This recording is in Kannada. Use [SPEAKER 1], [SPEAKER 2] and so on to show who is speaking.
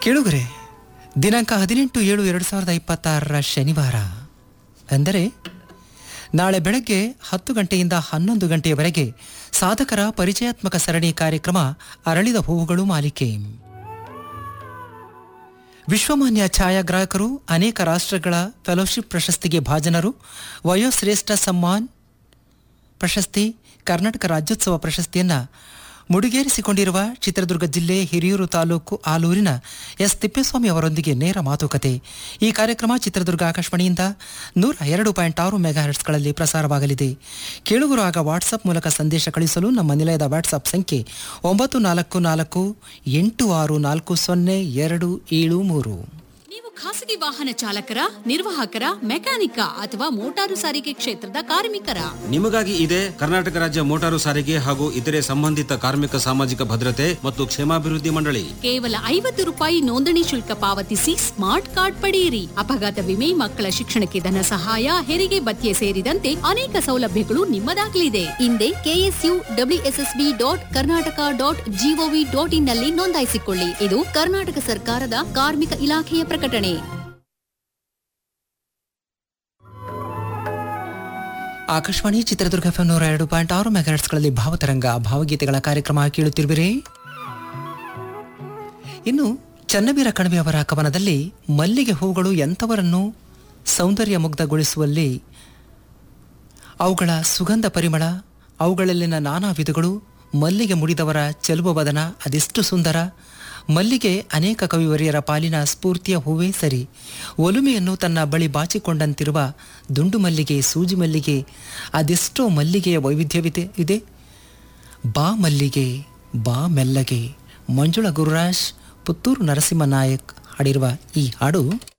[SPEAKER 1] ಕೇಳುಗರೆ ದಿನಾಂಕ ಹದಿನೆಂಟು ಏಳು ಎರಡು ಸಾವಿರದ ಇಪ್ಪತ್ತಾರರ ಶನಿವಾರ ಅಂದರೆ ನಾಳೆ ಬೆಳಗ್ಗೆ ಹತ್ತು ಗಂಟೆಯಿಂದ ಹನ್ನೊಂದು ಗಂಟೆಯವರೆಗೆ ಸಾಧಕರ ಪರಿಚಯಾತ್ಮಕ ಸರಣಿ ಕಾರ್ಯಕ್ರಮ ಅರಳಿದ ಹೂವುಗಳು ಮಾಲಿಕೆ ವಿಶ್ವಮಾನ್ಯ ಛಾಯಾಗ್ರಾಹಕರು ಅನೇಕ ರಾಷ್ಟ್ರಗಳ ಫೆಲೋಶಿಪ್ ಪ್ರಶಸ್ತಿಗೆ ಭಾಜನರು ವಯೋಶ್ರೇಷ್ಠ ಸಮ್ಮಾನ್ ಪ್ರಶಸ್ತಿ ಕರ್ನಾಟಕ ರಾಜ್ಯೋತ್ಸವ ಪ್ರಶಸ್ತಿಯನ್ನ ಮುಡಿಗೇರಿಸಿಕೊಂಡಿರುವ ಚಿತ್ರದುರ್ಗ ಜಿಲ್ಲೆ ಹಿರಿಯೂರು ತಾಲೂಕು ಆಲೂರಿನ ಎಸ್ ತಿಪ್ಪೇಸ್ವಾಮಿ ಅವರೊಂದಿಗೆ ನೇರ ಮಾತುಕತೆ ಈ ಕಾರ್ಯಕ್ರಮ ಚಿತ್ರದುರ್ಗ ಆಕಾಶವಾಣಿಯಿಂದ ನೂರ ಎರಡು ಪಾಯಿಂಟ್ ಆರು ಮೆಗಾಹರ್ಟ್ಸ್ಗಳಲ್ಲಿ ಪ್ರಸಾರವಾಗಲಿದೆ ಕೇಳುಗರು ಆಗ ವಾಟ್ಸಪ್ ಮೂಲಕ ಸಂದೇಶ ಕಳಿಸಲು ನಮ್ಮ ನಿಲಯದ ವಾಟ್ಸಪ್ ಸಂಖ್ಯೆ ಒಂಬತ್ತು ನಾಲ್ಕು ನಾಲ್ಕು ಎಂಟು ಆರು ನಾಲ್ಕು ಸೊನ್ನೆ ಎರಡು ಏಳು ಮೂರು
[SPEAKER 2] ನೀವು ಖಾಸಗಿ ವಾಹನ ಚಾಲಕರ ನಿರ್ವಾಹಕರ ಮೆಕ್ಯಾನಿಕ ಅಥವಾ ಮೋಟಾರು ಸಾರಿಗೆ ಕ್ಷೇತ್ರದ ಕಾರ್ಮಿಕರ
[SPEAKER 3] ನಿಮಗಾಗಿ ಇದೆ ಕರ್ನಾಟಕ ರಾಜ್ಯ ಮೋಟಾರು ಸಾರಿಗೆ ಹಾಗೂ ಇತರೆ ಸಂಬಂಧಿತ ಕಾರ್ಮಿಕ ಸಾಮಾಜಿಕ ಭದ್ರತೆ ಮತ್ತು ಕ್ಷೇಮಾಭಿವೃದ್ಧಿ ಮಂಡಳಿ
[SPEAKER 2] ಕೇವಲ ಐವತ್ತು ರೂಪಾಯಿ ನೋಂದಣಿ ಶುಲ್ಕ ಪಾವತಿಸಿ ಸ್ಮಾರ್ಟ್ ಕಾರ್ಡ್ ಪಡೆಯಿರಿ ಅಪಘಾತ ವಿಮೆ ಮಕ್ಕಳ ಶಿಕ್ಷಣಕ್ಕೆ ಧನ ಸಹಾಯ ಹೆರಿಗೆ ಭತ್ಯೆ ಸೇರಿದಂತೆ ಅನೇಕ ಸೌಲಭ್ಯಗಳು ನಿಮ್ಮದಾಗಲಿದೆ ಹಿಂದೆ KSU WSSB dot Karnataka dot GOV dot in ನಲ್ಲಿ ನೋಂದಾಯಿಸಿಕೊಳ್ಳಿ ಇದು ಕರ್ನಾಟಕ ಸರ್ಕಾರದ ಕಾರ್ಮಿಕ ಇಲಾಖೆಯ ಪ್ರಕಟಣೆ
[SPEAKER 1] ಆಕಾಶವಾಣಿ ಚಿತ್ರದುರ್ಗ ಎಫ್ ನೂರ ಎರಡು ಪಾಯಿಂಟ್ ಆರು ಮೆಗಾಹರ್ಟ್ಸ್ಗಳಲ್ಲಿ ಭಾವತರಂಗ ಭಾವಗೀತೆಗಳ ಕಾರ್ಯಕ್ರಮ ಕೇಳುತ್ತಿರುವಿರಿ ಇನ್ನು ಚನ್ನವೀರ ಕಣಿವೆ ಅವರ ಕವನದಲ್ಲಿ ಮಲ್ಲಿಗೆ ಹೂಗಳು ಎಂಥವರನ್ನು ಸೌಂದರ್ಯ ಮುಗ್ಧಗೊಳಿಸುವಲ್ಲಿ ಅವುಗಳ ಸುಗಂಧ ಪರಿಮಳ ಅವುಗಳಲ್ಲಿನ ನಾನಾ ವಿಧಗಳು ಮಲ್ಲಿಗೆ ಮುಡಿದವರ ಚೆಲುವ ಬದನ ಅದೆಷ್ಟು ಸುಂದರ ಮಲ್ಲಿಗೆ ಅನೇಕ ಕವಿವರಿಯರ ಪಾಲಿನ ಸ್ಫೂರ್ತಿಯ ಹೂವೇ ಸರಿ ಒಲುಮೆಯನ್ನು ತನ್ನ ಬಳಿ ಬಾಚಿಕೊಂಡಂತಿರುವ ದುಂಡು ಮಲ್ಲಿಗೆ ಸೂಜಿ ಮಲ್ಲಿಗೆ ಅದೆಷ್ಟೋ ಮಲ್ಲಿಗೆಯ ವೈವಿಧ್ಯವಿದೆ ಇದೆ ಬಾ ಮಲ್ಲಿಗೆ ಬಾ ಮೆಲ್ಲಗೆ ಮಂಜುಳ ಗುರುರಾಜ್ ಪುತ್ತೂರು ನರಸಿಂಹ ನಾಯಕ್ ಹಾಡಿರುವ ಈ ಹಾಡು